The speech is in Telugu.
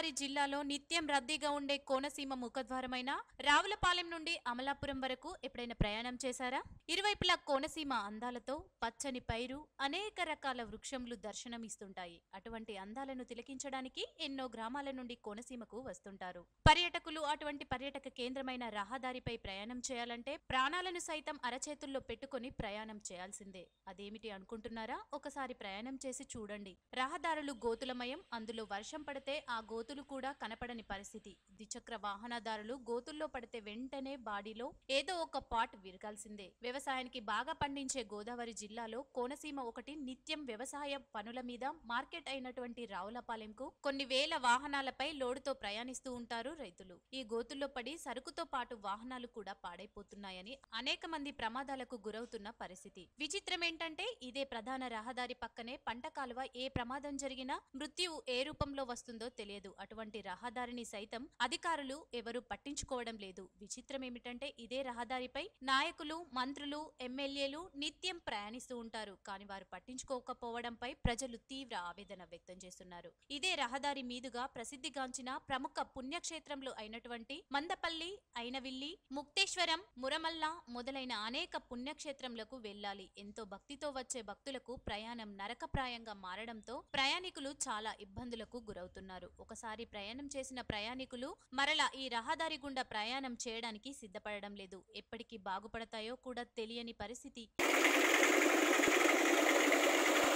గోదావరి జిల్లాలో నిత్యం రద్దీగా ఉండే కోనసీమ ముఖద్వారమైన రావులపాలెం నుండి అమలాపురం వరకు ఎప్పుడైనా ప్రయాణం చేశారా ఇరువైపులా కోనసీమ అందాలతో పచ్చని పైరు అనేక రకాల వృక్షములు దర్శనమిస్తుంటాయి అటువంటి అందాలను తిలకించడానికి ఎన్నో గ్రామాల నుండి కోనసీమకు వస్తుంటారు పర్యాటకులు అటువంటి పర్యాటక కేంద్రమైన రహదారిపై ప్రయాణం చేయాలంటే ప్రాణాలను సైతం అరచేతుల్లో పెట్టుకొని ప్రయాణం చేయాల్సిందే అదేమిటి అనుకుంటున్నారా ఒకసారి ప్రయాణం చేసి చూడండి రహదారులు గోతులమయం అందులో వర్షం పడితే ఆ గోతులు కూడా కనపడని పరిస్థితి ద్విచక్ర వాహనదారులు గోతుల్లో పడితే వెంటనే బాడీలో ఏదో ఒక పాట్ విరగాల్సిందే వ్యవసాయానికి బాగా పండించే గోదావరి జిల్లాలో కోనసీమ ఒకటి నిత్యం వ్యవసాయ పనుల మీద మార్కెట్ అయినటువంటి రావులపాలెంకు కొన్ని వేల వాహనాలపై లోడుతో ప్రయాణిస్తూ ఉంటారు రైతులు ఈ గోతుల్లో పడి సరుకుతో పాటు వాహనాలు కూడా పాడైపోతున్నాయని అనేక మంది ప్రమాదాలకు గురవుతున్న పరిస్థితి విచిత్రం ఏంటంటే ఇదే ప్రధాన రహదారి పక్కనే పంట కాలువ ఏ ప్రమాదం జరిగినా మృత్యువు ఏ రూపంలో వస్తుందో తెలియదు అటువంటి రహదారిని సైతం అధికారులు ఎవరు పట్టించుకోవడం లేదు విచిత్రం ఏమిటంటే ఇదే రహదారిపై నాయకులు మంత్రులు ఎమ్మెల్యేలు నిత్యం ప్రయాణిస్తూ ఉంటారు కానీ వారు పట్టించుకోకపోవడంపై ప్రజలు తీవ్ర ఆవేదన వ్యక్తం చేస్తున్నారు ఇదే రహదారి మీదుగా ప్రసిద్ధిగాంచిన ప్రముఖ పుణ్యక్షేత్రంలో అయినటువంటి మందపల్లి అయినవిల్లి ముక్తేశ్వరం మురమల్ల మొదలైన అనేక పుణ్యక్షేత్రములకు వెళ్ళాలి ఎంతో భక్తితో వచ్చే భక్తులకు ప్రయాణం నరకప్రాయంగా మారడంతో ప్రయాణికులు చాలా ఇబ్బందులకు గురవుతున్నారు ఒకసారి ప్రయాణం చేసిన ప్రయాణికులు మరలా ఈ రహదారి గుండా ప్రయాణం చేయడానికి సిద్ధపడడం లేదు ఎప్పటికీ బాగుపడతాయో కూడా తెలియని పరిస్థితి